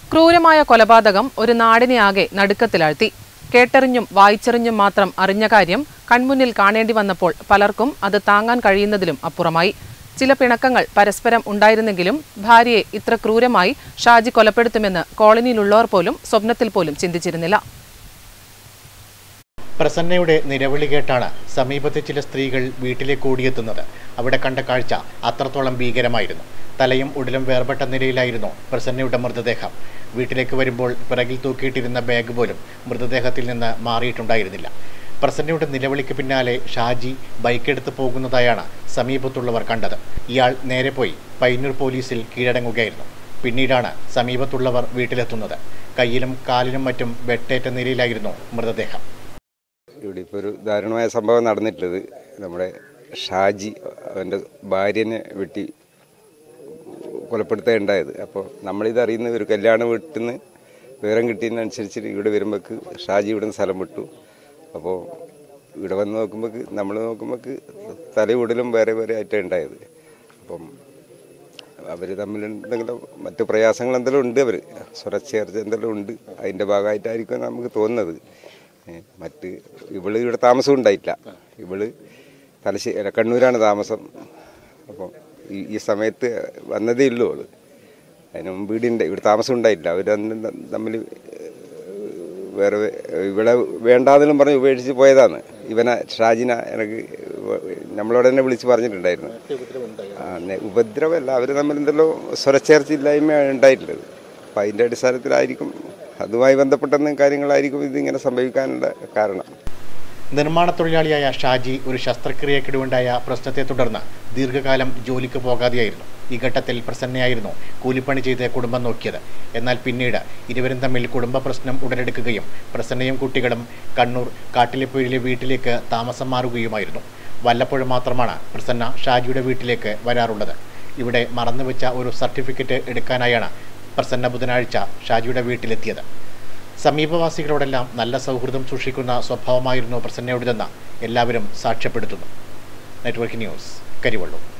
ക്രൂരമായ കൊലപാതകം ഒരു നാടിനെ ആകെ നടുക്കത്തിലാഴ്ത്തി കേട്ടറിഞ്ഞും വായിച്ചറിഞ്ഞും മാത്രം അറിഞ്ഞ കാര്യം കൺമുന്നിൽ കാണേണ്ടി വന്നപ്പോൾ പലർക്കും അത് താങ്ങാൻ കഴിയുന്നതിലും അപ്പുറമായി ചില പിണക്കങ്ങൾ പരസ്പരം ഉണ്ടായിരുന്നെങ്കിലും ഭാര്യയെ ഇത്ര ക്രൂരമായി ഷാജി കൊലപ്പെടുത്തുമെന്ന് കോളനിയിലുള്ളവർ പോലും സ്വപ്നത്തിൽ പോലും ചിന്തിച്ചിരുന്നില്ല പ്രസന്നയുടെ നിലവിളി കേട്ടാണ് സമീപത്തെ ചില സ്ത്രീകൾ വീട്ടിലേക്ക് ഓടിയെത്തുന്നത് അവിടെ കണ്ട കാഴ്ച അത്രത്തോളം ഭീകരമായിരുന്നു തലയും ഉടലും വേർപെട്ട നിലയിലായിരുന്നു പ്രസന്നയുടെ മൃതദേഹം വീട്ടിലേക്ക് വരുമ്പോൾ പിറകിൽ തൂക്കിയിട്ടിരുന്ന ബാഗ് പോലും മൃതദേഹത്തിൽ നിന്ന് മാറിയിട്ടുണ്ടായിരുന്നില്ല പ്രസന്നയുടെ നിലവിളിക്ക് പിന്നാലെ ഷാജി ബൈക്കെടുത്ത് പോകുന്നതായാണ് സമീപത്തുള്ളവർ കണ്ടത് ഇയാൾ നേരെ പോയി പയ്യന്നൂർ പോലീസിൽ കീഴടങ്ങുകയായിരുന്നു പിന്നീടാണ് സമീപത്തുള്ളവർ വീട്ടിലെത്തുന്നത് കയ്യിലും കാലിലും മറ്റും വെട്ടേറ്റ നിലയിലായിരുന്നു മൃതദേഹം ഇവിടെ ഇപ്പോൾ ഒരു ദാരുണമായ സംഭവം നടന്നിട്ടുള്ളത് നമ്മുടെ ഷാജി അവൻ്റെ ഭാര്യനെ വെട്ടി കൊലപ്പെടുത്തുക ഉണ്ടായത് അപ്പോൾ നമ്മളിത് അറിയുന്ന ഒരു കല്യാണ വീട്ടിൽ നിന്ന് വിവരം കിട്ടിയതിനനുസരിച്ച് ഇവിടെ വരുമ്പോൾക്ക് ഷാജി ഇവിടെ നിന്ന് സ്ഥലം വിട്ടു അപ്പോൾ ഇവിടെ വന്ന് നോക്കുമ്പോൾ നമ്മൾ നോക്കുമ്പോൾ തലയുടലും വേറെ വേറെ ആയിട്ടാണ് ഉണ്ടായത് അപ്പം അവർ തമ്മിൽ എന്തെങ്കിലും മറ്റു പ്രയാസങ്ങൾ എന്തെങ്കിലും ഉണ്ട് അവർ സ്വരച്ചേർച്ച എന്തെങ്കിലും ഉണ്ട് അതിൻ്റെ ഭാഗമായിട്ടായിരിക്കും നമുക്ക് തോന്നുന്നത് ഏ, മറ്റ് ഇവള് ഇവിടെ താമസം ഉണ്ടായിട്ടില്ല ഇവള് തലശ്ശേരി അല്ല, കണ്ണൂരാണ് താമസം അപ്പം ഈ ഈ സമയത്ത് വന്നതേ ഉള്ളൂ അവള് അതിന് മുമ്പ് ഇവിടെ ഉണ്ട് ഇവിടെ താമസം ഉണ്ടായിട്ടില്ല അവർ തമ്മിൽ വേറെ വേ- ഇവിടെ വേണ്ടാന്നെല്ലാം പറഞ്ഞ് ഉപേക്ഷിച്ച് പോയതാണ് ഇവനെ ഷാജിന എനിക്ക് നമ്മളോട് തന്നെ വിളിച്ച് പറഞ്ഞിട്ടുണ്ടായിരുന്നു ആ നെ- ഉപദ്രവമല്ല അവർ തമ്മിൽ എന്തെല്ലോ സ്വരച്ചേർച്ചയില്ലായ്മയാണ് ഉണ്ടായിട്ടുള്ളത് അപ്പം അതിൻ്റെ അടിസ്ഥാനത്തിലായിരിക്കും അതുമായി ബന്ധപ്പെട്ട കാര്യങ്ങളായിരിക്കും ഇതിങ്ങനെ സംഭവിക്കാനുള്ള കാരണം നിർമ്മാണ തൊഴിലാളിയായ ഷാജി ഒരു ശസ്ത്രക്രിയക്കിടുണ്ടായ പ്രശ്നത്തെ തുടർന്ന് ദീർഘകാലം ജോലിക്ക് പോകാതെയായിരുന്നു ഈ ഘട്ടത്തിൽ പ്രസന്നയായിരുന്നു കൂലിപ്പണി ചെയ്ത് കുടുംബം നോക്കിയത് എന്നാൽ പിന്നീട് ഇരുവരും തമ്മിൽ കുടുംബ പ്രശ്നം ഉടലെടുക്കുകയും പ്രസന്നയും കുട്ടികളും കണ്ണൂർ കാട്ടിലെപ്പുഴയിലെ വീട്ടിലേക്ക് താമസം മാറുകയുമായിരുന്നു വല്ലപ്പോഴും മാത്രമാണ് പ്രസന്ന ഷാജിയുടെ വീട്ടിലേക്ക് വരാറുള്ളത് ഇവിടെ മറന്നുവെച്ച ഒരു സർട്ടിഫിക്കറ്റ് എടുക്കാനായാണ് പ്രസന്ന ബുധനാഴ്ച ഷാജിയുടെ വീട്ടിലെത്തിയത് സമീപവാസികളോടെല്ലാം നല്ല സൗഹൃദം സൂക്ഷിക്കുന്ന സ്വഭാവമായിരുന്നു പ്രസന്നയുടേതെന്ന് എല്ലാവരും സാക്ഷ്യപ്പെടുത്തുന്നു നെറ്റ്വർക്ക് ന്യൂസ് കരിവള്ളൂർ